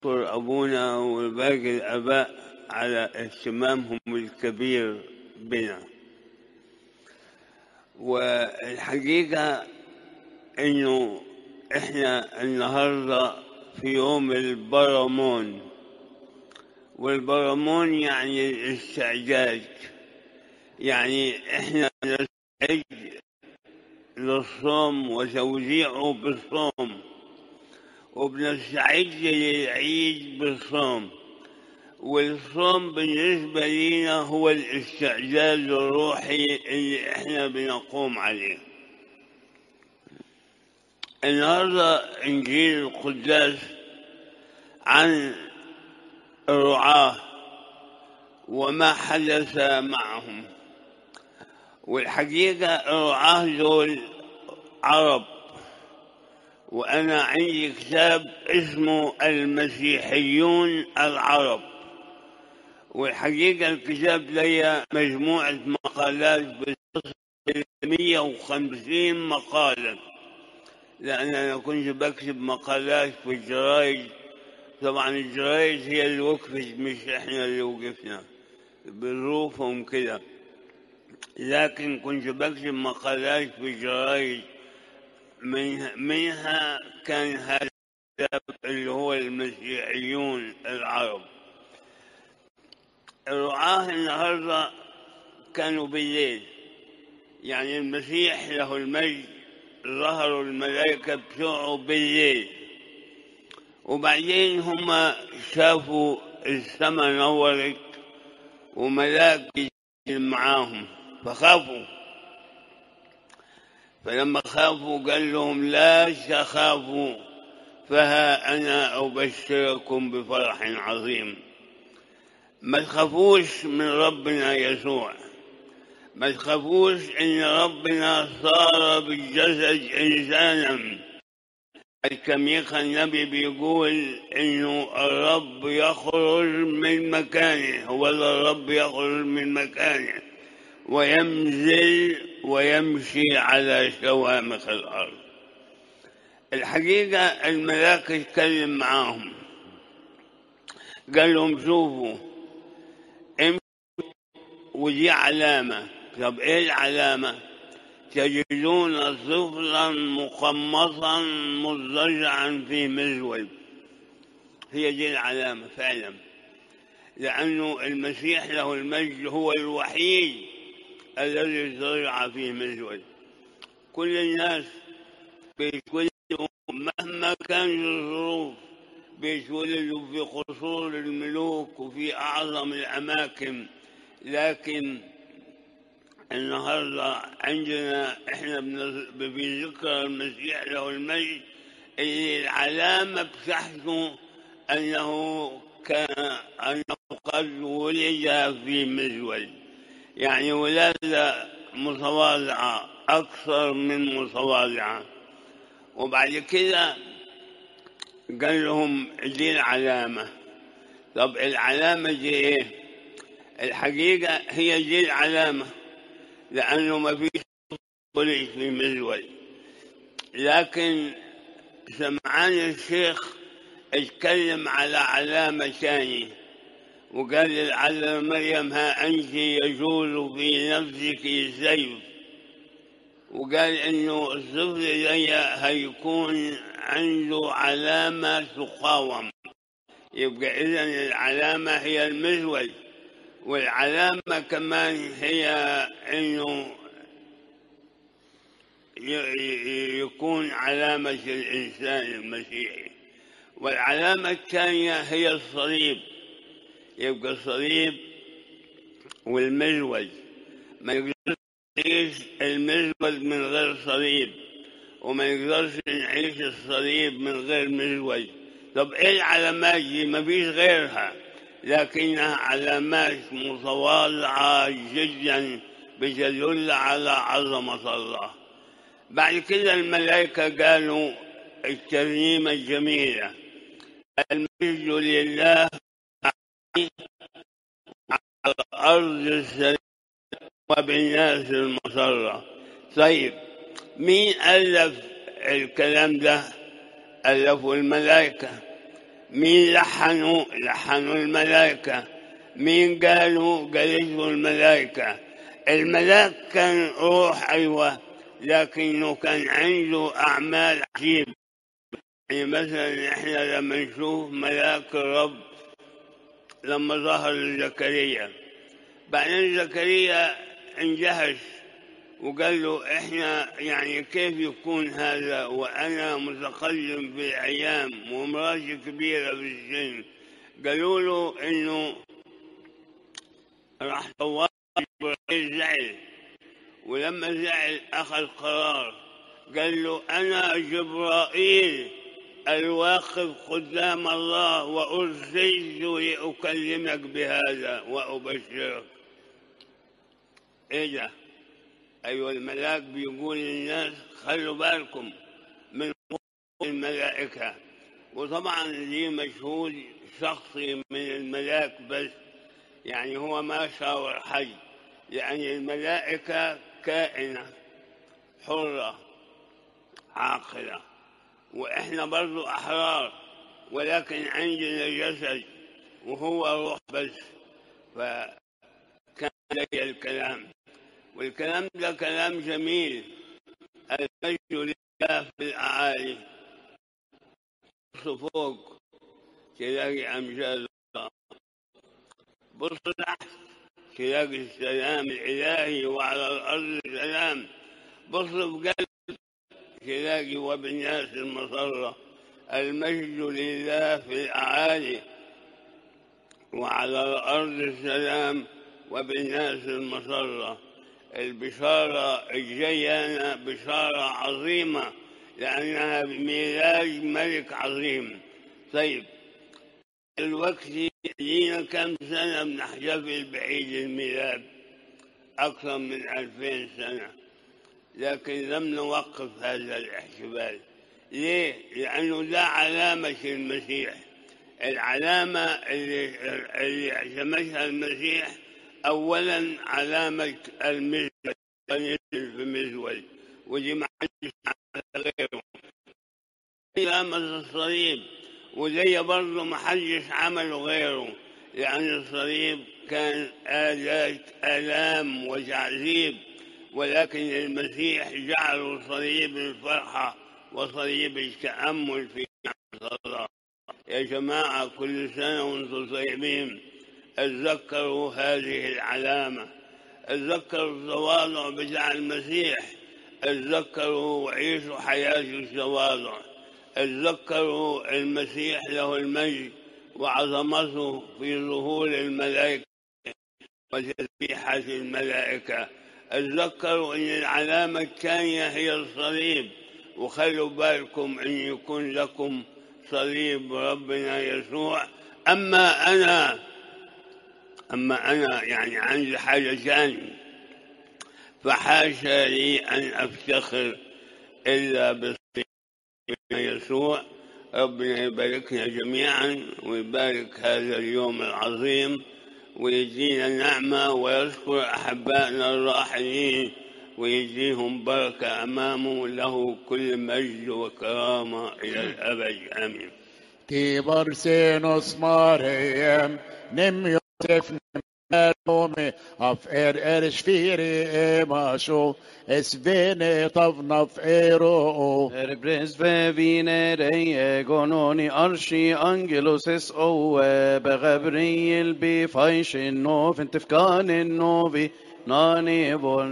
نشكر أبونا وباقي الآباء على اهتمامهم الكبير بنا والحقيقة إنه إحنا النهاردة في يوم البرمون والبرمون يعني الاستعداد يعني إحنا نستعد للصوم وتوزيعه بالصوم وبنستعد للعيد بالصوم والصوم بالنسبة لنا هو الاستعداد الروحي اللي احنا بنقوم عليه النهاردة إنجيل القداس عن الرعاة وما حدث معهم والحقيقة الرعاة دول عرب وأنا عندي كتاب اسمه المسيحيون العرب والحقيقة الكتاب لي مجموعة مقالات بتصل 150 مقالة لأن أنا كنت بكتب مقالات في الجرايد طبعا الجرايد هي اللي وقفت مش إحنا اللي وقفنا بظروفهم كده لكن كنت بكتب مقالات في الجرايد من منها كان هذا الكتاب اللي هو المسيحيون العرب الرعاة النهاردة كانوا بالليل يعني المسيح له المجد ظهروا الملائكة بتوعه بالليل وبعدين هم شافوا السماء نورت وملاك معاهم فخافوا فلما خافوا قال لهم لا تخافوا فها أنا أبشركم بفرح عظيم ما تخافوش من ربنا يسوع ما تخافوش إن ربنا صار بالجسد إنسانا الكميخ النبي بيقول إنه الرب يخرج من مكانه هو الرب يخرج من مكانه وينزل ويمشي على شوامخ الأرض الحقيقة الملاك اتكلم معاهم قال لهم شوفوا امشوا ودي علامة طب ايه العلامة تجدون طفلا مقمصا مضجعا في مزود هي دي العلامة فعلا لأنه المسيح له المجد هو الوحيد الذي زرع فيه مزود كل الناس بيتولدوا مهما كانت الظروف بيتولدوا في قصور الملوك وفي أعظم الأماكن لكن النهاردة عندنا إحنا في ذكر المسيح له المجد اللي العلامة بتاعته أنه كان أنه قد ولد في مزود يعني ولادة متواضعة أكثر من متواضعة وبعد كده قال لهم دي العلامة طب العلامة دي إيه؟ الحقيقة هي دي العلامة لأنه ما فيش ولد في مزول لكن سمعان الشيخ اتكلم على علامة ثانية وقال للعلم مريم ها أنت يجول في نفسك سيف وقال إنه الطفل لي هيكون عنده علامة تقاوم يبقى إذا العلامة هي المزول والعلامة كمان هي إنه يكون علامة الإنسان المسيحي والعلامة الثانية هي الصليب يبقى الصليب والمزود ما يقدرش نعيش المزود من غير صليب وما يقدرش نعيش الصليب من غير مزود طب ايه العلامات دي ما فيش غيرها لكنها علامات متواضعة جدا بتدل على عظمة الله بعد كده الملائكة قالوا الترنيمة الجميلة المجد لله على الأرض السلام وبالناس المسرة طيب مين ألف الكلام ده ألفوا الملائكة مين لحنوا لحنوا الملائكة مين قالوا قالوا الملائكة الملاك كان روح أيوة لكنه كان عنده أعمال عجيبة يعني مثلا إحنا لما نشوف ملاك الرب لما ظهر لزكريا بعدين زكريا انجهش وقال له احنا يعني كيف يكون هذا وانا متقدم في الايام وامراتي كبيره في السن قالوا له انه راح طوال جبرائيل زعل ولما زعل اخذ قرار قال له انا جبرائيل الواقف قدام الله وارسلت لاكلمك بهذا وابشرك ايه ده ايوه الملاك بيقول للناس خلوا بالكم من الملائكه وطبعا دي مشهود شخصي من الملاك بس يعني هو ما شاور حي يعني الملائكة كائنة حرة عاقلة وإحنا برضو أحرار ولكن عندنا جسد وهو روح بس فكان لي الكلام والكلام ده كلام جميل المجد لله في الأعالي بص فوق تلاقي أمجاد الله بص تحت تلاقي السلام الإلهي وعلى الأرض السلام بص بقلب تلاقي وبالناس المسرة المجد لله في الأعالي وعلى الأرض السلام وبالناس المسرة البشارة الجاية بشارة عظيمة لأنها بميلاد ملك عظيم طيب الوقت لينا كم سنة بنحتفل بعيد الميلاد أكثر من ألفين سنة لكن لم نوقف هذا الاحتفال ليه؟ لأنه ده علامة المسيح العلامة اللي, اللي اعتمدها المسيح أولا علامة المزود في مزود ودي ما حدش غيره علامة الصليب وزي برضه ما حدش عمله غيره لأن الصليب كان آلات آلام وتعذيب ولكن المسيح جعله صليب الفرحة وصليب التأمل في نعمة الله يا جماعة كل سنة وانتم طيبين اتذكروا هذه العلامة اتذكروا التواضع بتاع المسيح اتذكروا وعيشوا حياة التواضع اتذكروا المسيح له المجد وعظمته في ظهور الملائكة وتسبيحة الملائكة اتذكروا ان العلامة الثانية هي الصليب وخلوا بالكم ان يكون لكم صليب ربنا يسوع اما انا اما انا يعني عندي حاجة ثانية فحاشا لي ان افتخر الا بصليب يسوع ربنا يباركنا جميعا ويبارك هذا اليوم العظيم ويدينا نعمة ويذكر أحبائنا الراحلين ويجزيهم بركة أمامه له كل مجد وكرامة إلى الأبد آمين Tiborsenos Mariam, nem Josef, nem Salome, af er er shviri emasho, es vene tavnaf ero. Er bresve viner ei gononi arshi angelus es oe begabriel bi faishin nov intifkan novi nani vol